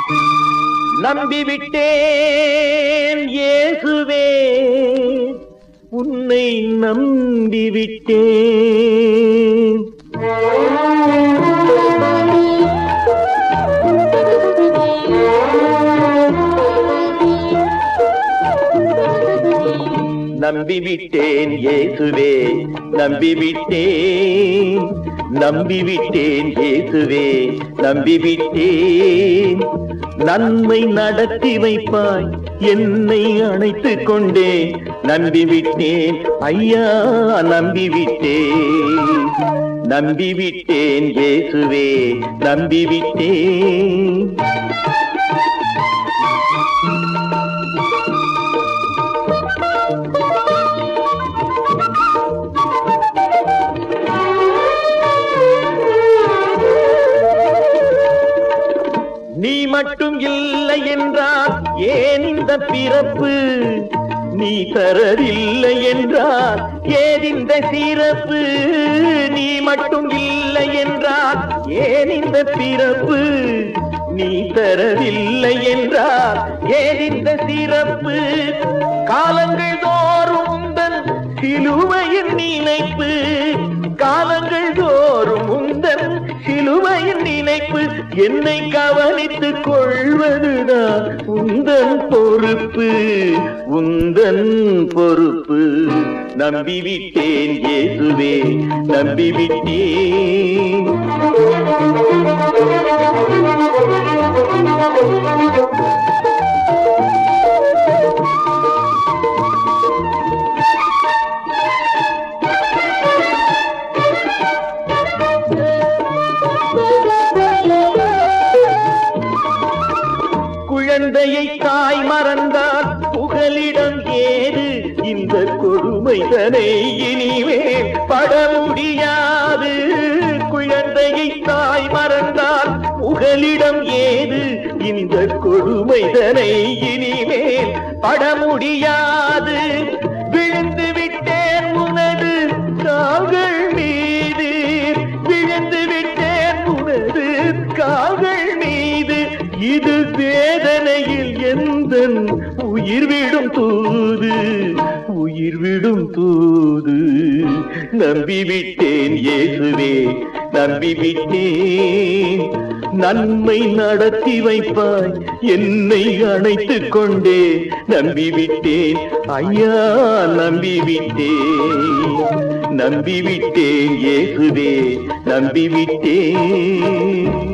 நம்பிவிட்டேன் இயேசுவே உன்னை நம்பிவிட்டேன் நம்பிவிட்டேன் இயேசுவே நம்பிவிட்டேன் நம்பிவிட்டேன் இயேசுவே நம்பிவிட்டேன் நன்மை நடத்தி வைப்பாய் என்னை அணைத்துக் கொண்டே நம்பிவிட்டேன் ஐயா நம்பிவிட்டேன் நம்பிவிட்டேன் இயேசுவே நம்பிவிட்டேன் நீ மட்டும் இல்லை என்றால் ஏன் இந்த பிறப்பு நீ தரவில்லை என்றால் ஏன் இந்த சிறப்பு நீ மட்டும் இல்லை என்றால் ஏன் இந்த பிறப்பு நீ தரவில்லை என்றால் ஏன் இந்த சிறப்பு காலங்கள் தோறும் உந்தன் சிலுவையின் நினைப்பு காலங்கள் தோறும் உந்தன் சிலுவையின் நினைப்பு என்னை கவனித்துக் கொள்வதுதான் உந்தன் பொறுப்பு உந்தன் பொறுப்பு நம்பிவிட்டேன் இயேசுவே நம்பிவிட்டேன் குழந்தையை தாய் மறந்தால் புகலிடம் ஏது இந்த கொடுமைதனை இனிமேல் பட முடியாது குழந்தையை தாய் மறந்தால் புகலிடம் ஏது இந்த கொடுமைதனை இனிமேல் பட முடியாது விழுந்து விட்டேன் உனது கால்கள் மீது விழுந்து விட்டேன் உனது கால்கள் மீது இது வேதனையில் எந்த உயிர் விடும் தூது உயிர் விடும் தூது நம்பிவிட்டேன் இயேசுவே நம்பிவிட்டேன் நன்மை நடத்தி வைப்பாய் என்னை அணைத்துக் கொண்டே நம்பிவிட்டேன் ஐயா நம்பிவிட்டேன் நம்பிவிட்டேன் இயேசுவே நம்பிவிட்டேன்